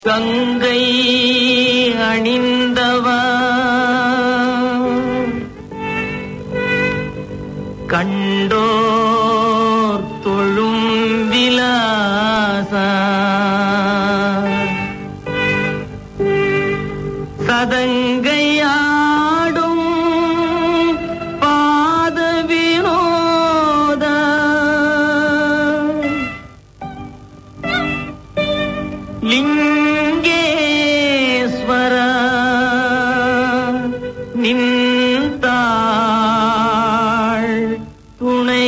கங்கை அணிந்தவா கண்டோர் தொழும் விலாசா சதங்கையாடும் பாத வினோத லிங்கேஸ்வர நின்றாள் துணை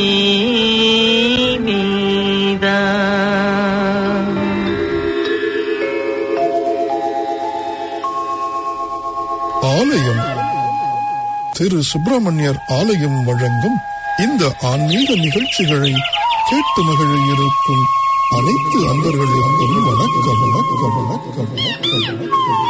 நீத ஆலயம் திரு சுப்பிரமணியர் ஆலயம் வழங்கும் இந்த ஆன்மீக நிகழ்ச்சிகளை கேட்டு மகிழ இருக்கும் அனைத்து அன்பர்களுக்கும் வணக்கம் வணக்கம் வணக்கம் வணக்கம் வணக்கம்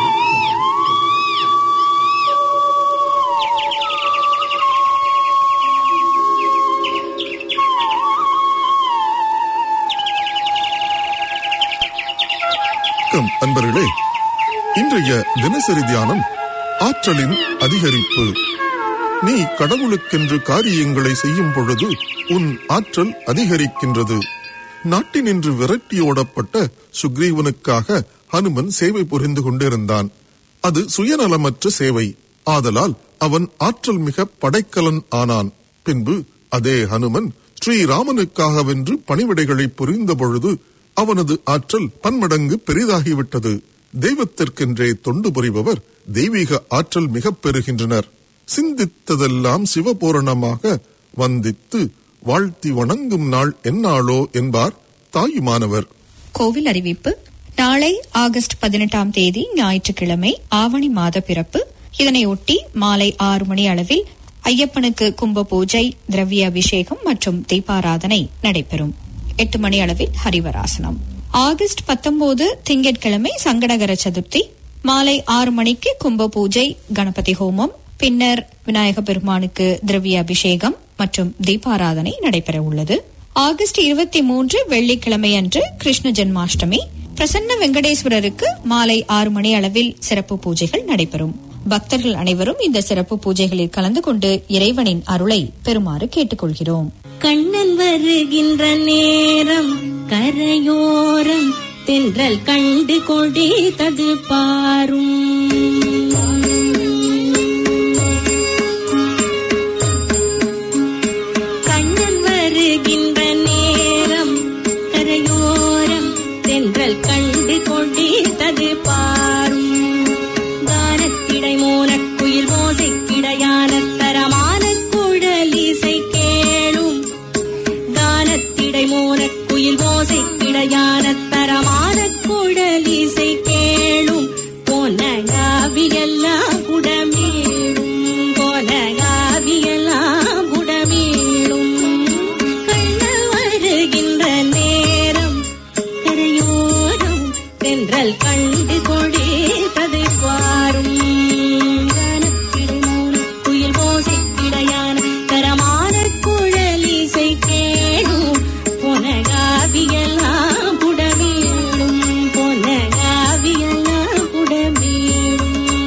வணக்கம் அன்பர்களே இன்றைய தினசரி தியானம் ஆற்றலின் அதிகரிப்பு நீ கடவுளுக்கென்று காரியங்களை செய்யும் பொழுது உன் ஆற்றல் அதிகரிக்கின்றது நாட்டினின்று விரட்டியோடப்பட்ட சுக்ரீவனுக்காக ஹனுமன் சேவை புரிந்து கொண்டிருந்தான் அது சுயநலமற்ற சேவை ஆதலால் அவன் ஆற்றல் மிக படைக்கலன் ஆனான் பின்பு அதே ஹனுமன் ஸ்ரீராமனுக்காகவென்று பணிவிடைகளை புரிந்த பொழுது அவனது ஆற்றல் பன்மடங்கு பெரிதாகிவிட்டது தெய்வத்திற்கென்றே தொண்டு புரிபவர் தெய்வீக ஆற்றல் மிகப் பெறுகின்றனர் சிந்தித்ததெல்லாம் சிவபூரணமாக வந்தித்து வாழ்த்தி வணங்கும் நாள் எந்நாளோ என்பார் தாயுமானவர் கோவில் அறிவிப்பு நாளை ஆகஸ்ட் பதினெட்டாம் தேதி ஞாயிற்றுக்கிழமை ஆவணி மாத பிறப்பு இதனையொட்டி மாலை ஆறு மணி அளவில் ஐயப்பனுக்கு கும்ப பூஜை திரவிய அபிஷேகம் மற்றும் தீபாராதனை நடைபெறும் எட்டு மணி அளவில் ஹரிவராசனம் ஆகஸ்ட் பத்தொன்பது திங்கட்கிழமை சங்கடகர சதுர்த்தி மாலை ஆறு மணிக்கு கும்ப பூஜை கணபதி ஹோமம் பின்னர் விநாயக பெருமானுக்கு திரவிய அபிஷேகம் மற்றும் தீபாராதனை நடைபெற உள்ளது ஆகஸ்ட் இருபத்தி மூன்று வெள்ளிக்கிழமை அன்று கிருஷ்ண ஜென்மாஷ்டமி பிரசன்ன வெங்கடேஸ்வரருக்கு மாலை ஆறு மணி அளவில் சிறப்பு பூஜைகள் நடைபெறும் பக்தர்கள் அனைவரும் இந்த சிறப்பு பூஜைகளில் கலந்து கொண்டு இறைவனின் அருளை பெறுமாறு கேட்டுக்கொள்கிறோம் கண்ணன் வருகின்ற நேரம் கரையோரம் தென்றல் கண்டு கொடித்தது பாரும் கண்ணன் வருகின்ற நேரம் கரையோரம் தென்றல் கண்டு கொடித்தது பாரும் கானத்திடை மோனக்குயில் மோசைக்கிடையான தரமான குழலிசை கேளும் கானத்திடை மோனக்குயில் மோசைக்கிடையான தரமான குழலிசை கேளும் போன காவியெல்லாம் குடமேடும் போன காவியெல்லாம் குடமேடும் கண்ணல் வருகின்ற நேரம் கரையோரம் தென்றல் கண்டு கொடித்தது பாரும் கனத்திடை மௌனம் குயில் ஓசை கிடையான தரமான குழலிசை கேடும் பொன காவியெல்லாம் புடமேடும் பொன காவியெல்லாம் புடமேடும்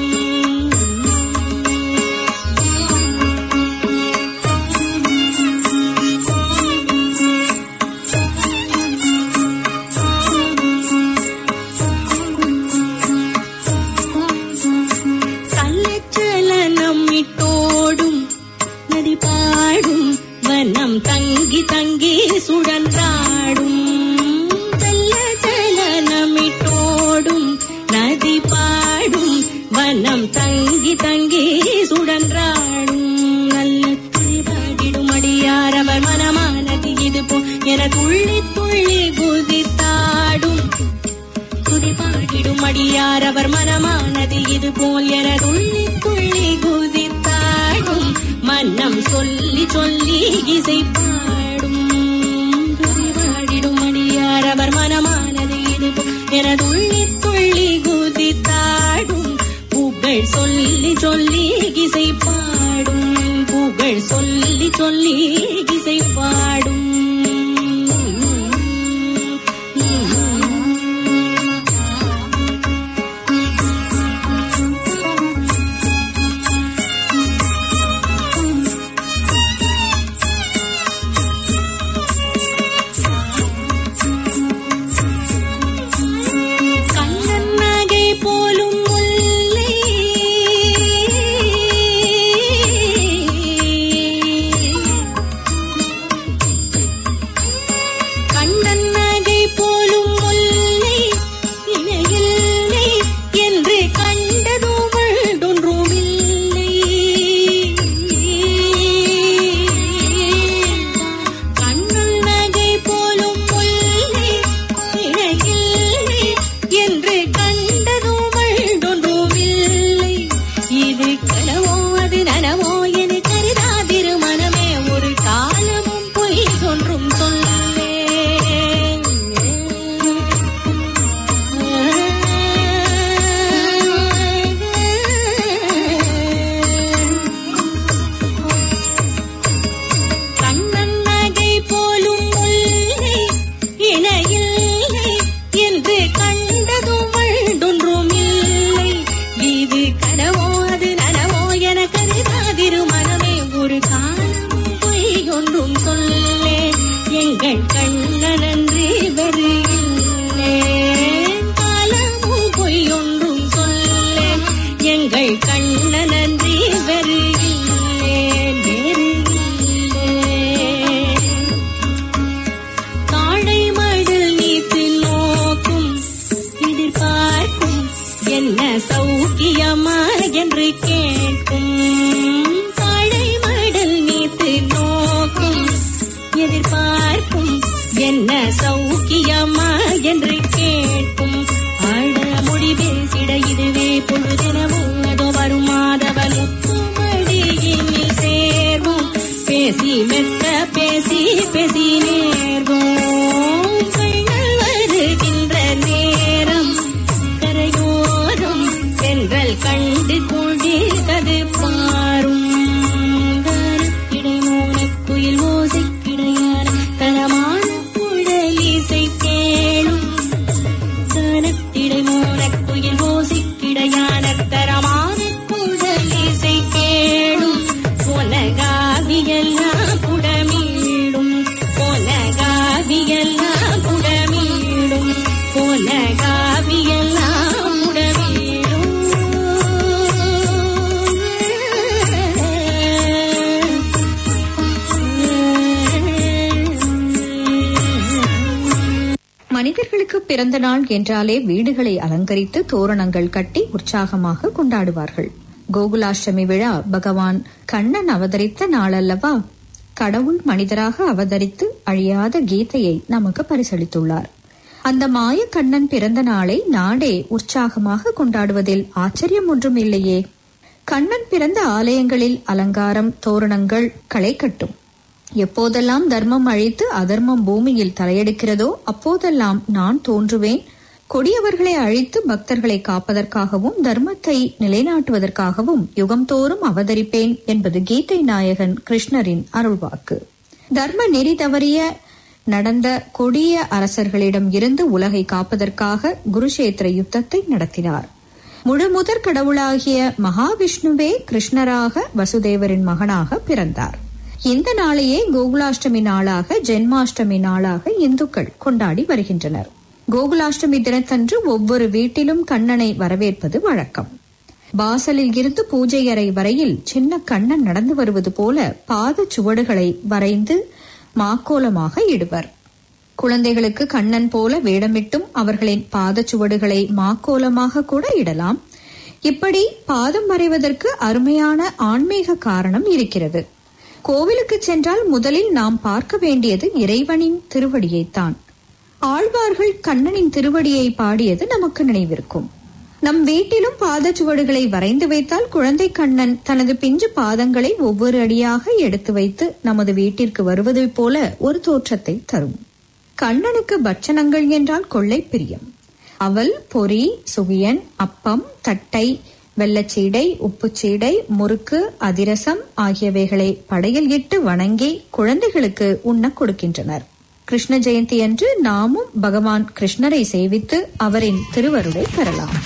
கள்ளச்சலனம் இட்டோடும் நதி பாடும் வனம் தங்கி தங்கி சுழன்றாடும் கள்ளச்சலனம் இட்டோடும் நதி பாடும் வனம் தங்கி தங்கி சுழன்றாடும் நல்ல திரிபாடிடும் அடியார் அவர் மனமானது இது போ என துள்ளி துள்ளி குதித்தாடும் துதிபாடிடும் அடியார் அவர் மனமானது இது போல் என துள்ளி துள்ளி குதித்தாடும் மன்னம் சொல்லி சொல்லி இசை பாடும் துதிபாடிடும் அடியார் அவர் மனமானது இது போல் என துள்ளி துள்ளி குதித்தாடும் புகழ் சொல்லி சொல்லி இசை பாடும் புகழ் சொல்லி சொல்லி இசை பாடும் பார்க்கும் என்ன சௌக்கியமா என்று கேட்கும் தாழை மடல் மீது நோக்கும் எதிர்பார்க்கும் என்ன சௌக்கியமா என்று கேட்கும் ஆட மொழி பேசிட இதுவே பொழுதெனவும் அதோ வரும் மாதவன் உத்துமடியினில் சேர்வோம் பேசி மெத்த பேசி பேசி நேர்வோம் கண்ணல் வருகின்ற நேரம் கரையோரம் சென்றல் கண்டு கொண்டிருந்தது பாரும் கருத்திடை மோனக்குயில் ஓசை கிடையான தனமான குழலிசை கேளும் கனத்திடை மோனக்குயில் ஓசை கிடையான தரமான குழலிசை கேளும் பொனகாவியெல்லாம் புடமீடும் பொனகாவியெல்லாம் புடமீடும் பொனகாவியெல்லாம் புடமீடும் மனிதர்களுக்கு பிறந்த நாள் என்றாலே வீடுகளை அலங்கரித்து தோரணங்கள் கட்டி உற்சாகமாக கொண்டாடுவார்கள் கோகுலாஷ்டமி விழா பகவான் கண்ணன் அவதரித்த நாளல்லவா கடவுள் மனிதராக அவதரித்து அழியாத கீதையை நமக்கு பரிசளித்துள்ளார் அந்த மாய கண்ணன் பிறந்த நாளை நாடே உற்சாகமாக கொண்டாடுவதில் ஆச்சரியம் ஒன்றும் இல்லையே கண்ணன் பிறந்த ஆலயங்களில் அலங்காரம் தோரணங்கள் களை கட்டும் எப்போதெல்லாம் தர்மம் அழித்து அதர்மம் பூமியில் தலையெடுக்கிறதோ அப்போதெல்லாம் நான் தோன்றுவேன் கொடியவர்களை அழித்து பக்தர்களை காப்பதற்காகவும் தர்மத்தை நிலைநாட்டுவதற்காகவும் யுகம்தோறும் அவதரிப்பேன் என்பது கீதை நாயகன் கிருஷ்ணரின் அருள்வாக்கு தர்ம நெறி தவறிய நடந்த கொடிய அரசர்களிடம் இருந்து உலகை காப்பதற்காக குருஷேத்திர யுத்தத்தை நடத்தினார் முழுமுதற் கடவுளாகிய மகாவிஷ்ணுவே கிருஷ்ணராக வசுதேவரின் மகனாக பிறந்தார் இந்த நாளையே கோகுலாஷ்டமி நாளாக ஜென்மாஷ்டமி நாளாக இந்துக்கள் கொண்டாடி வருகின்றனர் கோகுலாஷ்டமி தினத்தன்று ஒவ்வொரு வீட்டிலும் கண்ணனை வரவேற்பது வழக்கம் வாசலில் இருந்து பூஜை அறை வரையில் சின்ன கண்ணன் நடந்து வருவது போல பாத சுவடுகளை வரைந்து மாக்கோலமாக இடுவர் குழந்தைகளுக்கு கண்ணன் போல வேடமிட்டும் அவர்களின் பாதச்சுவடுகளை மாக்கோலமாக கூட இடலாம் இப்படி பாதம் வரைவதற்கு அருமையான ஆன்மீக காரணம் இருக்கிறது கோவிலுக்கு சென்றால் முதலில் நாம் பார்க்க வேண்டியது இறைவனின் திருவடியைத்தான் ஆழ்வார்கள் கண்ணனின் திருவடியை பாடியது நமக்கு நினைவிருக்கும் நம் வீட்டிலும் பாதச்சுவடுகளை வரைந்து வைத்தால் குழந்தை கண்ணன் தனது பிஞ்சு பாதங்களை ஒவ்வொரு அடியாக எடுத்து வைத்து நமது வீட்டிற்கு வருவதைப் போல ஒரு தோற்றத்தை தரும் கண்ணனுக்கு பட்சணங்கள் என்றால் கொள்ளை பிரியம் அவல் பொரி சுகியன் அப்பம் தட்டை வெள்ளச்சீடை உப்புச்சீடை முறுக்கு அதிரசம் ஆகியவைகளை படையில் இட்டு வணங்கி குழந்தைகளுக்கு உண்ணக் கொடுக்கின்றனர் கிருஷ்ண ஜெயந்தி அன்று நாமும் பகவான் கிருஷ்ணரை சேவித்து அவரின் திருவருளை பெறலாம்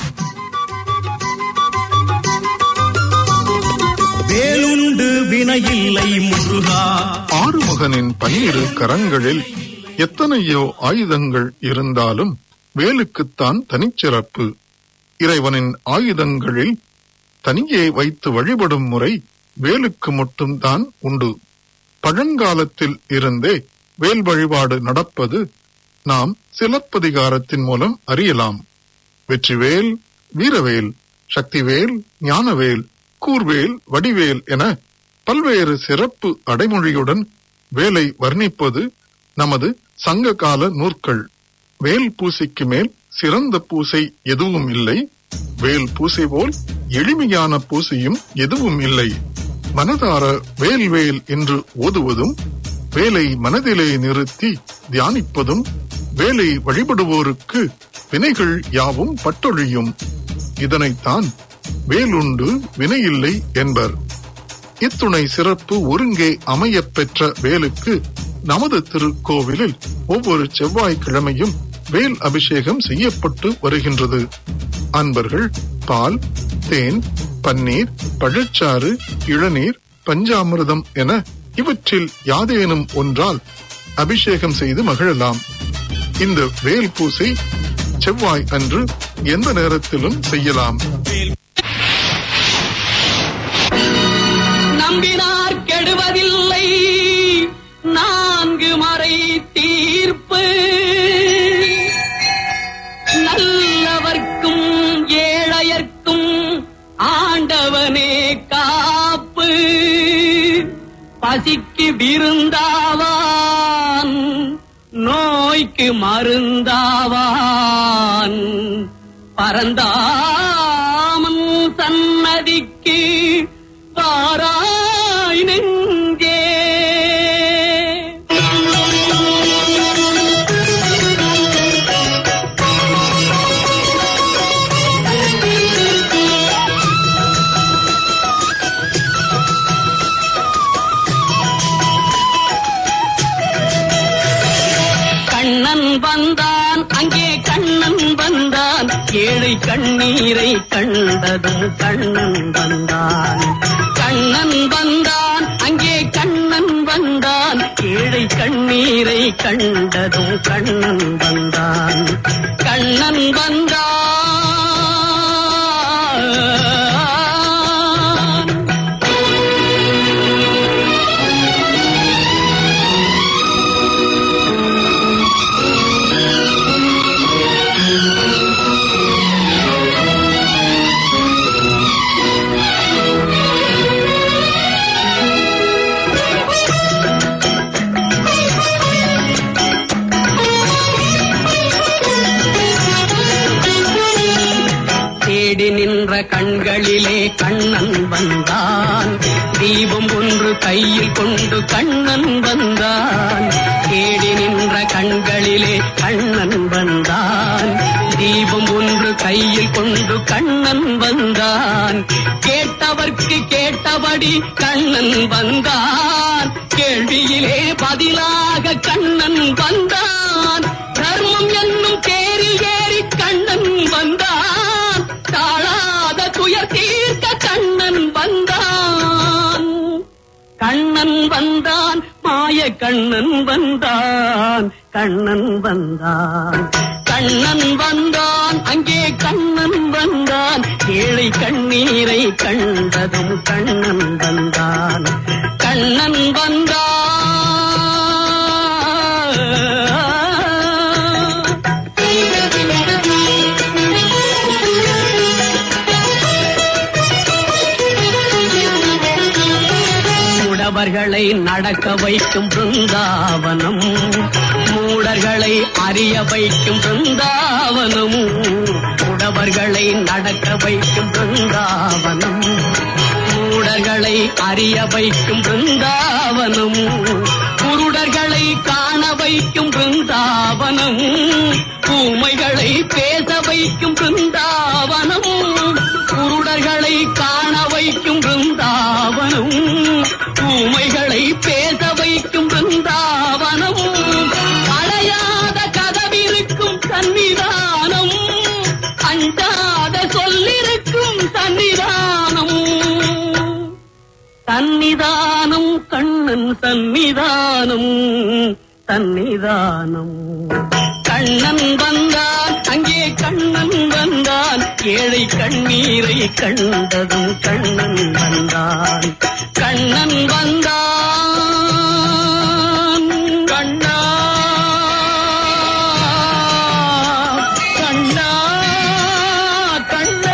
வேலுண்டு வினையில்லை முருகா ஆறுமுகனின் பன்னிரு கரங்களில் எத்தனையோ ஆயுதங்கள் இருந்தாலும் வேலுக்குத்தான் தனிச்சிறப்பு இறைவனின் ஆயுதங்களில் தனியே வைத்து வழிபடும் முறை வேலுக்கு மட்டும்தான் உண்டு பழங்காலத்தில் இருந்தே வேல் வழிபாடு நடப்பது நாம் சிலப்பதிகாரத்தின் மூலம் அறியலாம் வெற்றிவேல் வீரவேல் சக்திவேல் ஞானவேல் கூர்வேல் வடிவேல் என பல்வேறு சிறப்பு அடைமொழியுடன் வேலை வர்ணிப்பது நமது சங்ககால நூற்கள் வேல் பூசைக்கு மேல் சிறந்த பூசை எதுவும் இல்லை வேல் பூசை போல் எளிமையான பூசையும் எதுவும் இல்லை மனதார வேல் வேல் என்று ஓதுவதும் வேலை மனதிலே நிறுத்தி தியானிப்பதும் வேலை வழிபடுவோருக்கு வினைகள் யாவும் பட்டொழியும் இதனைத்தான் வேலுண்டு வினையில்லை என்பர் இத்துணை சிறப்பு ஒருங்கே அமையப் பெற்ற வேலுக்கு நமது திருக்கோவிலில் ஒவ்வொரு செவ்வாய்க்கிழமையும் வேல் அபிஷேகம் செய்யப்பட்டு வருகின்றது அன்பர்கள் பால் தேன் பன்னீர் பழச்சாறு இளநீர் பஞ்சாமிர்தம் என இவற்றில் யாதேனும் ஒன்றால் அபிஷேகம் செய்து மகிழலாம் இந்த வேல் பூசை செவ்வாய் அன்று எந்த நேரத்திலும் செய்யலாம் நம்பினார் கெடுவதில்லை நான்கு மறை தீர்ப்பு நல்லவர்க்கு பசிக்கு விருந்தாவான் நோய்க்கு மருந்தாவான் பரந்தாமன் சன்னதிக்கு பாராய் நெஞ்சே கண்ணன் வந்தான் அங்கே கண்ணன் வந்தான் ஏழை கண்ணீரை கண்டதும் கண்ணன் வந்தான் கண்ணன் வந்தான் அங்கே கண்ணன் வந்தான் ஏழை கண்ணீரை கண்டதும் கண்ணன் வந்தான் கண்ணன் வந்தான் தேடி நின்ற கண்களிலே கண்ணன் வந்தான் தீபம் ஒன்று கையில் கொண்டு கண்ணன் வந்தான் தேடி நின்ற கண்களிலே கண்ணன் வந்தான் தீபம் ஒன்று கையில் கொண்டு கண்ணன் வந்தான் கேட்டவர்க்கு கேட்டபடி கண்ணன் வந்தான் கேள்வியிலே பதிலாக கண்ணன் வந்தான் தர்மம் என்னும் தேரில் ஏறி கண்ணன் வந்தான் தாழாத துயர் தீர்க்க கண்ணன் வந்தான் கண்ணன் வந்தான் மாய கண்ணன் வந்தான் கண்ணன் வந்தான் கண்ணன் வந்தான் அங்கே கண்ணன் வந்தான் ஏழை கண்ணீரை கண்டதும் கண்ணன் வந்தான் கண்ணன் வந்தான் மூடவர்களை நடக்க வைக்கும் பிருந்தாவனம் மூடர்களை அறிய வைக்கும் பிருந்தாவனம் மூடவர்களை நடக்க வைக்கும் பிருந்தாவனம் மூடர்களை அறிய வைக்கும் பிருந்தாவனம் குருடர்களை காண வைக்கும் பிருந்தாவனம் ஊமைகளை பேச வைக்கும் பிருந்தாவனம் குருடர்களை காண வைக்கும் பிருந்தாவனம் ஊமைகளை பேச வைக்கும் பிருந்தாவனம் அடையாத கதவிருக்கும் சன்னிதானம் அஞ்சாத சொல்லிருக்கும் சன்னிதானம் சன்னிதானம் கண்ணன் சன்னிதானம் சன்னிதானம் கண்ணன் வந்தான் அங்கே கண்ணன் வந்தான் ஏழை கண்ணீரை கண்டதும் கண்ணன் வந்தான் கண்ணன் வந்தான் கண்ணா கண்ணா கண்ணா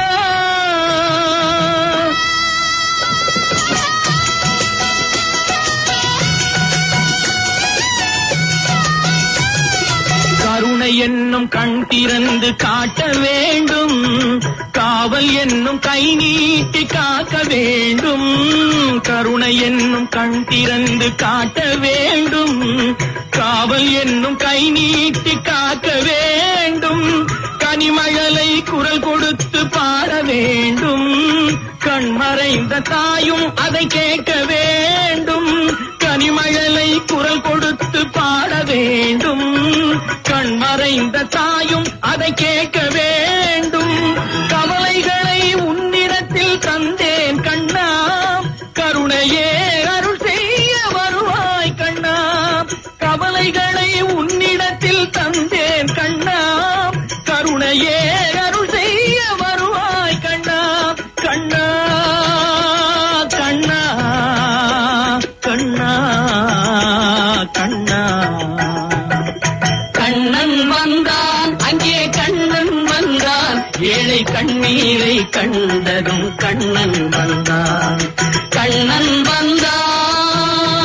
கருணை என்னும் கண் திறந்து காட்ட வேண்டும் காவல் என்னும் கை நீட்டி காக்க வேண்டும் கருணை என்னும் கண் திறந்து காட்ட வேண்டும் காவல் என்னும் கை நீட்டி காக்க வேண்டும் கனிமழலை குரல் கொடுத்து பாட வேண்டும் கண் மறைந்த தாயும் அதை கேட்க வேண்டும் கனிமழலை குரல் கொடுத்து பாட வேண்டும் கண் மறைந்த தாயும் அதை கேட்க வேண்டும் கவலைகளை உன்னிடத்தில் தந்தேன் கண்ணா கருணையே அருள் செய்ய வருவாய் கண்ணா கவலைகளை உன்னிடத்தில் தந்தேன் கண்ணா கருணையே அருள் செய்ய வருவாய் கண்ணா கண்ணா கண்ணா கண்ணா கண்ணா கண்ணன் வந்தான் அங்கே கண்ணன் வந்தான் ஏழை கண்ணீரை கண்டதும் கண்ணன் வந்தான் கண்ணன் வந்தான்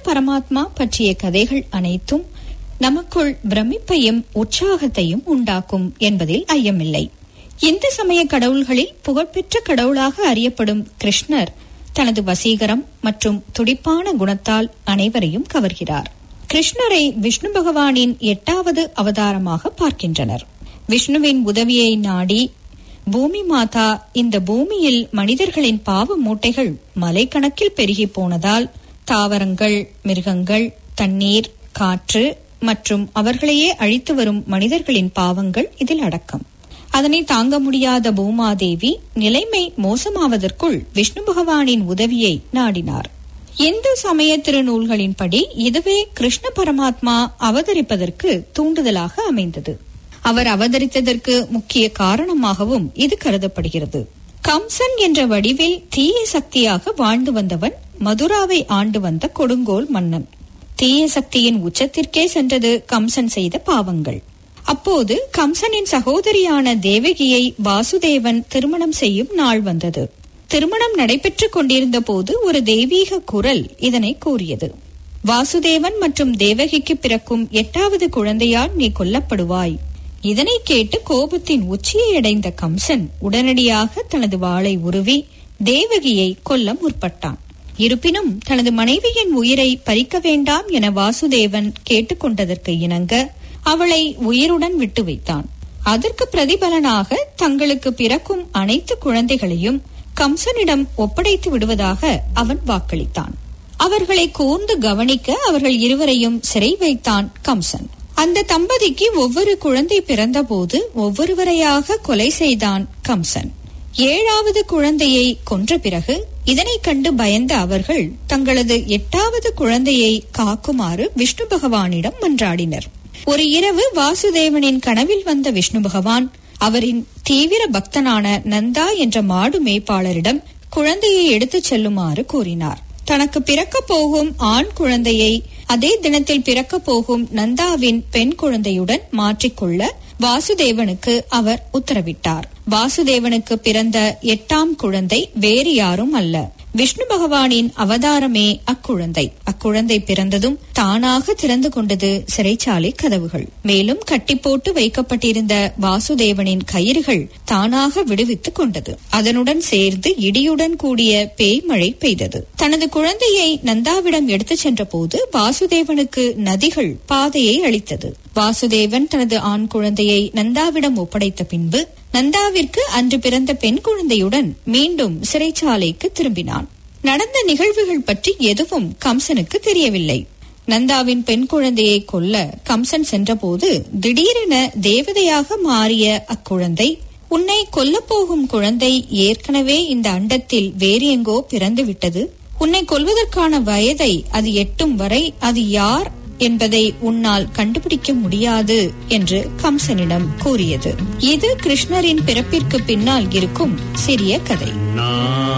பரமாத்மா பற்றிய கதைகள் அனைத்தும் நமக்குள் பிரமிப்பையும் உற்சாகத்தையும் உண்டாக்கும் என்பதில் ஐயமில்லை இந்து சமய கடவுள்களில் புகழ்பெற்ற கடவுளாக அறியப்படும் கிருஷ்ணர் தனது வசீகரம் மற்றும் துடிப்பான குணத்தால் அனைவரையும் கவர்கிறார் கிருஷ்ணரை விஷ்ணு பகவானின் எட்டாவது அவதாரமாக பார்க்கின்றனர் விஷ்ணுவின் உதவியை நாடி பூமி மாதா இந்த பூமியில் மனிதர்களின் பாவ மூட்டைகள் மலைக்கணக்கில் பெருகி போனதால் தாவரங்கள் மிருகங்கள் தண்ணீர் காற்று மற்றும் அவர்களையே அழித்து வரும் மனிதர்களின் பாவங்கள் இதில் அடக்கம் அதனை தாங்க முடியாத பூமாதேவி நிலைமை மோசமாவதற்குள் விஷ்ணு பகவானின் உதவியை நாடினார் இந்து சமய திருநூல்களின்படி இதுவே கிருஷ்ண பரமாத்மா அவதரிப்பதற்கு தூண்டுதலாக அமைந்தது அவர் அவதரித்ததற்கு முக்கிய காரணமாகவும் இது கருதப்படுகிறது கம்சன் என்ற வடிவில் தீய சக்தியாக வாழ்ந்து வந்தவன் மதுராவை ஆண்டு வந்த கொடுங்கோல் மன்னன் தீய சக்தியின் உச்சத்திற்கே சென்றது கம்சன் செய்த பாவங்கள் அப்போது கம்சனின் சகோதரியான தேவகியை வாசுதேவன் திருமணம் செய்யும் நாள் வந்தது திருமணம் நடைபெற்றுக் கொண்டிருந்த போது ஒரு தெய்வீக குரல் இதனை கூறியது வாசுதேவன் மற்றும் தேவகிக்கு பிறக்கும் எட்டாவது குழந்தையால் நீ கொல்லப்படுவாய் இதனை கேட்டு கோபத்தின் உச்சியை அடைந்த கம்சன் உடனடியாக தனது வாளை உருவி தேவகியை கொல்ல முற்பட்டான் இருப்பினும் தனது மனைவியின் உயிரை பறிக்க வேண்டாம் என வாசுதேவன் கேட்டுக்கொண்டதற்கு இணங்க அவளை உயிருடன் விட்டு வைத்தான் அதற்கு பிரதிபலனாக தங்களுக்கு பிறக்கும் அனைத்து குழந்தைகளையும் கம்சனிடம் ஒப்படைத்து விடுவதாக அவன் வாக்களித்தான் அவர்களை கூர்ந்து கவனிக்க அவர்கள் இருவரையும் சிறை வைத்தான் கம்சன் அந்த தம்பதிக்கு ஒவ்வொரு குழந்தை பிறந்தபோது ஒவ்வொருவரையாக கொலை செய்தான் கம்சன் ஏழாவது குழந்தையை கொன்ற பிறகு இதனை கண்டு பயந்த அவர்கள் தங்களது எட்டாவது குழந்தையை காக்குமாறு விஷ்ணு பகவானிடம் மன்றாடினர் ஒரு இரவு வாசுதேவனின் கனவில் வந்த விஷ்ணு பகவான் அவரின் தீவிர பக்தனான நந்தா என்ற மாடு மேய்ப்பாளரிடம் குழந்தையை எடுத்துச் செல்லுமாறு கூறினார் தனக்கு பிறக்கப் போகும் ஆண் குழந்தையை அதே தினத்தில் பிறக்கப் போகும் நந்தாவின் பெண் குழந்தையுடன் மாற்றிக்கொள்ள வாசுதேவனுக்கு அவர் உத்தரவிட்டார் வாசுதேவனுக்கு பிறந்த எட்டாம் குழந்தை வேறு யாரும் அல்ல விஷ்ணு பகவானின் அவதாரமே அக்குழந்தை அக்குழந்தை பிறந்ததும் தானாக திறந்து கொண்டது சிறைச்சாலை கதவுகள் மேலும் கட்டி போட்டு வைக்கப்பட்டிருந்த வாசுதேவனின் கயிறுகள் தானாக விடுவித்துக் கொண்டது அதனுடன் சேர்ந்து இடியுடன் கூடிய பேய்மழை பெய்தது தனது குழந்தையை நந்தாவிடம் எடுத்துச் சென்ற போது வாசுதேவனுக்கு நதிகள் பாதையை அளித்தது வாசுதேவன் தனது ஆண் குழந்தையை நந்தாவிடம் ஒப்படைத்த பின்பு நந்தாவிற்கு அன்று பிறந்த பெண் குழந்தையுடன் மீண்டும் சிறைச்சாலைக்கு திரும்பினான் நடந்த நிகழ்வுகள் பற்றி எதுவும் கம்சனுக்கு தெரியவில்லை நந்தாவின் பெண் குழந்தையை கொல்ல கம்சன் சென்றபோது திடீரென தேவதையாக மாறிய அக்குழந்தை உன்னை கொல்லப்போகும் குழந்தை ஏற்கனவே இந்த அண்டத்தில் வேறு எங்கோ பிறந்து விட்டது உன்னை கொல்வதற்கான வயதை அது எட்டும் வரை அது யார் என்பதை உன்னால் கண்டுபிடிக்க முடியாது என்று கம்சனிடம் கூறியது இது கிருஷ்ணரின் பிறப்பிற்கு பின்னால் இருக்கும் சிறிய கதை கண்ணா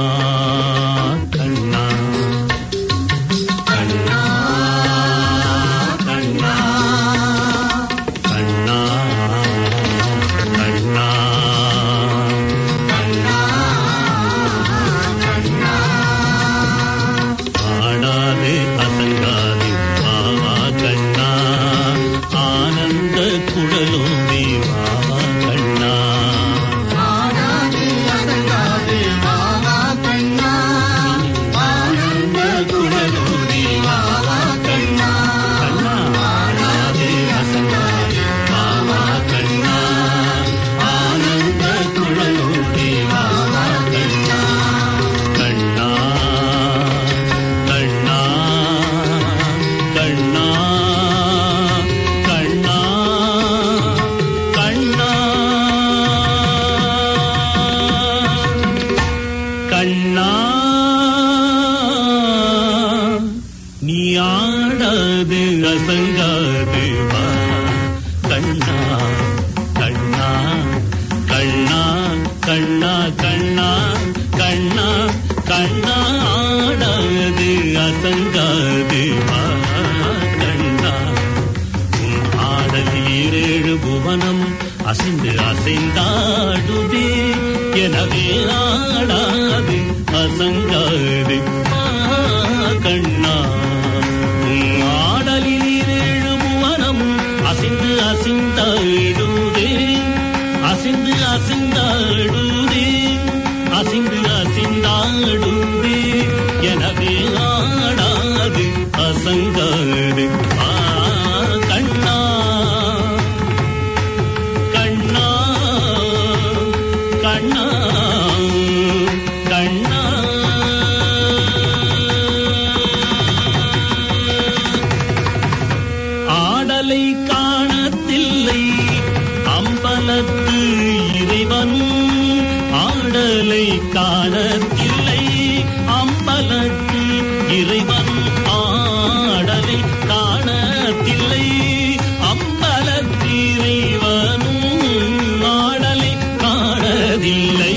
கண்ணா கண்ணா கண்ணா கண்ணா கண்ணா ஆடாதே அசங்காதே வாவா கண்ணா ஆனந்த குழலோடி வாவா கண்ணா குழலோடி வாவா கண்ணா கண்ணா ஆடாதே அசங்காதே வாவா கண்ணா ஆனந்த குழலோடி வாவா கண்ணா கண்ணா கண்ணா கண்ணா கண்ணா கண்ணா கண்ணா நீ ஆடாது அசங்காது வா கண்ணா கண்ணா கண்ணா கண்ணா கண்ணா கண்ணா கண்ணா ஆடாது அசங்காது வா கண்ணா உன் ஆடல் ஈரேழு புவனம் அசைந்து அசைந்தாடுதே எனவே ஆடாது அசங்காது ஆ, கண்ணா அசைந்தாடுதே அசைந்து அசைந்தாடுதே அசைந்து அசைந்தாடுதே எனவே ஆடாது அசங்காது ஆ கண்ணா கண்ணா கண்ணா கண்ணா ஆடலை காணத்தில்லை அம்பலத்து இறைவன் ஆடலை காணத்தில்லை அம்பலத்து இறைவன் ஆடலை காணத்தில்லை அம்பலத்து இறைவனும் ஆடலை காணதில்லை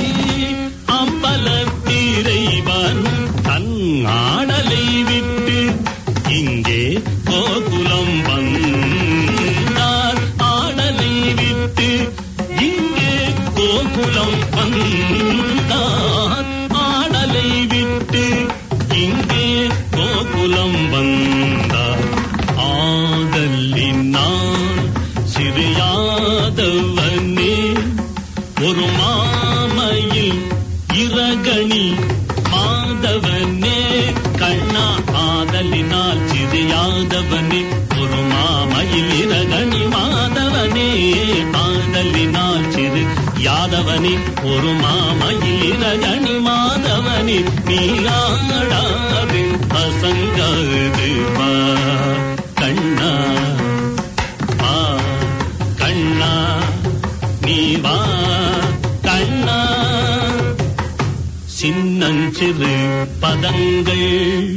அம்பலத்திரைவனும் தன் ஆடலை விட்டு இங்கே கோகுலம் வந்தார் ஆடலை விட்டு இங்கே கோகுலம் வந்தார் ஆடலை விட்டு இங்கே கோகுலம் வந்தார் ஆதலினால் சிறியாதவனே ஒரு மாமையில் இரகணி மாதவனே கண்ணா ஆதலினால் சிறியாதவனே ஒரு மாமையில் இரகணி மாதவனே ஆதலினால் சிறு யாதவனே ஒரு மாமையில் இரகணி மாதவனே நீலாடாது அசங்காது வா கண்ணா வா கண்ணா நீ வா கண்ணா சின்னஞ்சிறு பதங்கள்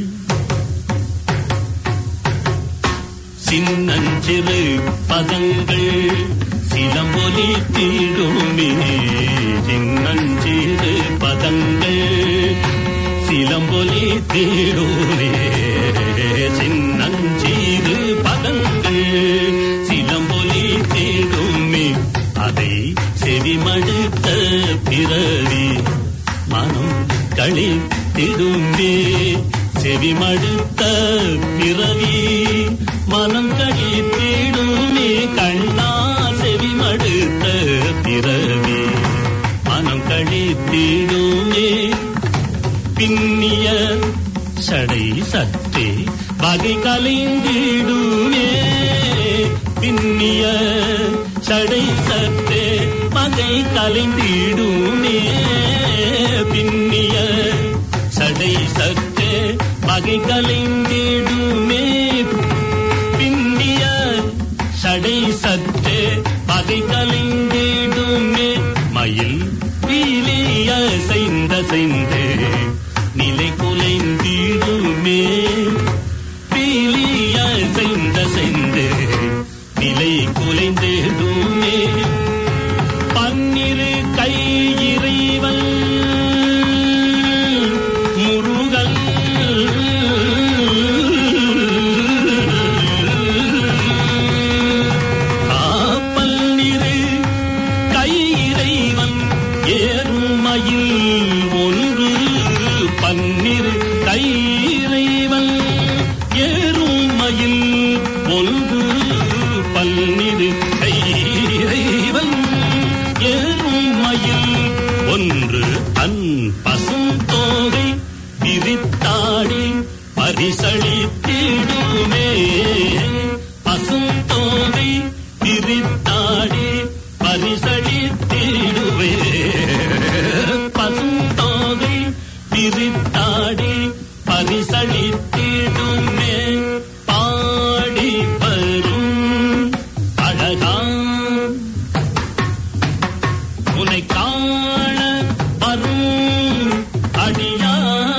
சின்னஞ்சிறு பதங்கள் சிலம்பொலி தீடுமே சின்னஞ்சிறு பதங்கள் சிலம்பொலி தீடுமே சின்னஞ்சிறு பதங்கள் சிலம்பொலி தேடுமே அதை செவிமடுத்த பிறவி மனம் கழித்திடுமே செவிமடுத்த பிறவி மனம் கழித்திடுமே கண்ணா செவிமடுத்த பிறவி மனம் கழித்திடுமே பின்னிய சடை சற்றே வகை கலைந்திடுமே பின்னிய சடை சற்றே வகை கலைந்திடுமே பின்னிய சடை சற்றே வகை கலைந்திடுமே பின்னிய சடை சற்றே பகை கலைந்திடுமே மயில் பீலிய செய்த செய்து நிலை குலைந்திடுமே பீலிய செய்த செய்து நிலை குலைந்திடுமே பன்னிரு கை இறைவன் முருகல் காப்பல்லிரு கை இறைவன் ஏறுமயில் ஒன்று பன்னிரு கை இறைவன் ஏறுமயில் ஒன்று பன்னிரு கை இறைவன் ஏறுமயில் ஒன்று தன் பசும் தோகை விரித்தாடி பரிசளித்திடுமே பசும் தோகை விரித்தாடி பரிசளித்திடுவே பசும் தோகை விரித்தாடி பரிசளித்திடுமே பாடி வரும் அழகா உனை காண வரும் அடியா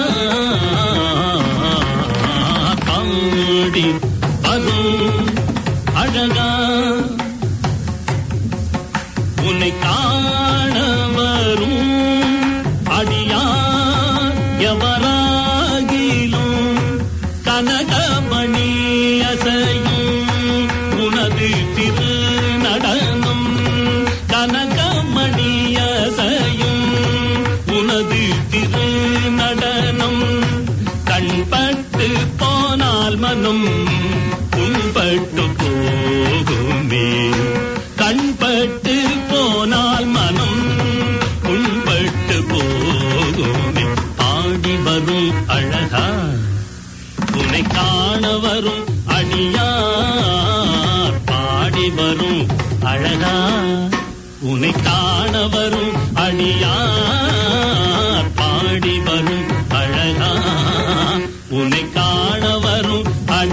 பாடி வரும் அழகா உன்னை காண வரும் அடியார் எவராகிலும் கனகமணி அசையும் உனது திரு நடனம் கனகமணி அசையும் உனது திரு நடனம் கண்பட்டு போனால் மனம் புண்பட்டு போகுமே வரும் அடியார் பாடி வரும் அழகா உன்னை காண வரும் அடியார் பாடி வரும் அழகா உன்னை காண வரும்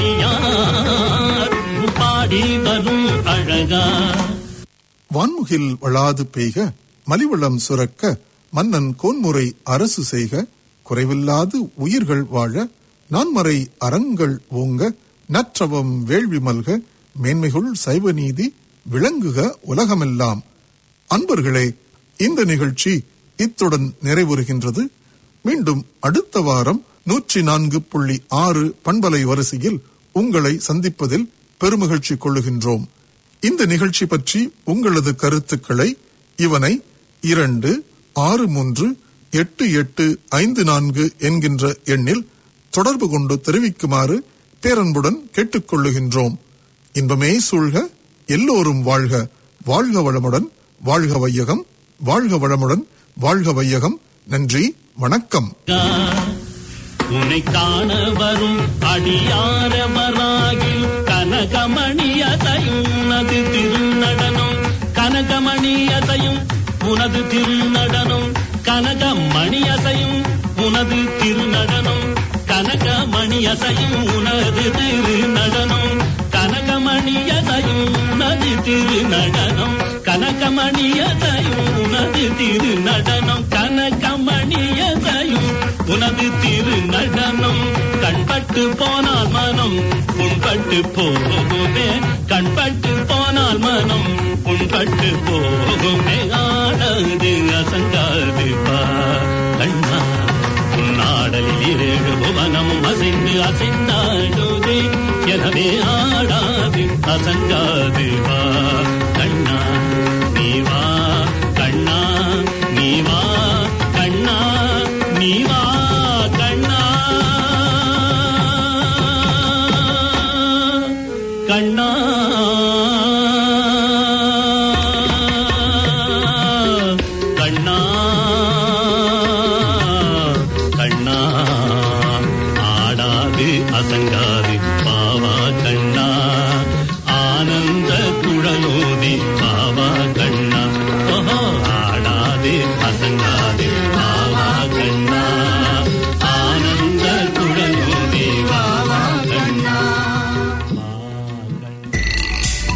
அடியார் பாடி வரும் அழகா வான்முகில் வளாது பெய்க மலிவளம் சுரக்க மன்னன் கோன்முறை அரசு செய்க குறைவில்லாது உயிர்கள் வாழ நான்மறை அறங்கள் ஓங்க நற்றவம் வேள்வி மல்க மேன்மைகுள் சைவ நீதி விளங்குக உலகமெல்லாம் அன்பர்களே இந்த நிகழ்ச்சி இத்துடன் நிறைவுறுகின்றது மீண்டும் அடுத்த வாரம் நூற்றி நான்கு புள்ளி ஆறு பண்பலை வரிசையில் உங்களை சந்திப்பதில் பெருமகிழ்ச்சி கொள்ளுகின்றோம் இந்த நிகழ்ச்சி பற்றி உங்களது கருத்துக்களை இவனை இரண்டு ஆறு மூன்று எட்டு எட்டு ஐந்து நான்கு என்கின்ற எண்ணில் தொடர்பு கொண்டு தெரிவிக்குமாறு பேரன்புடன் கேட்டுக்கொள்ளுகின்றோம் இன்பமே சூழ்க எல்லோரும் வாழ்க வாழ்க வளமுடன் வாழ்க வையகம் வாழ்க வளமுடன் வாழ்க வையகம் நன்றி வணக்கம் உன்னை காண வரும் அடியாரவராகில் கனகமணியதையும் உனது திருநடனம் கனகமணியதையும் உனது திருநடனம் கனகமணியசையும் உனது திருநடனம் கனகமணியசையும் உனது திருநடனம் கனகமணியசையும் உனது திருநடனம் கனகமணியசையும் உனது திருநடனம் கனகமணியசையும் உனது திருநடனம் கண்பட்டு போனால் மனம் புண்பட்டு போகுமே கண்பட்டு போனால் மனம் புண்பட்டு போகுமே ஆடாது அசங்காது பா கண்ணா உன்னாடலில் இரேழு புவனமும் அசைந்து அசைந்தாடுதே எனவே ஆடாது அசங்காது வா கண்ணா நீ வா கண்ணா நீ வா கண்ணா நீ வா கண்ணா கண்ணா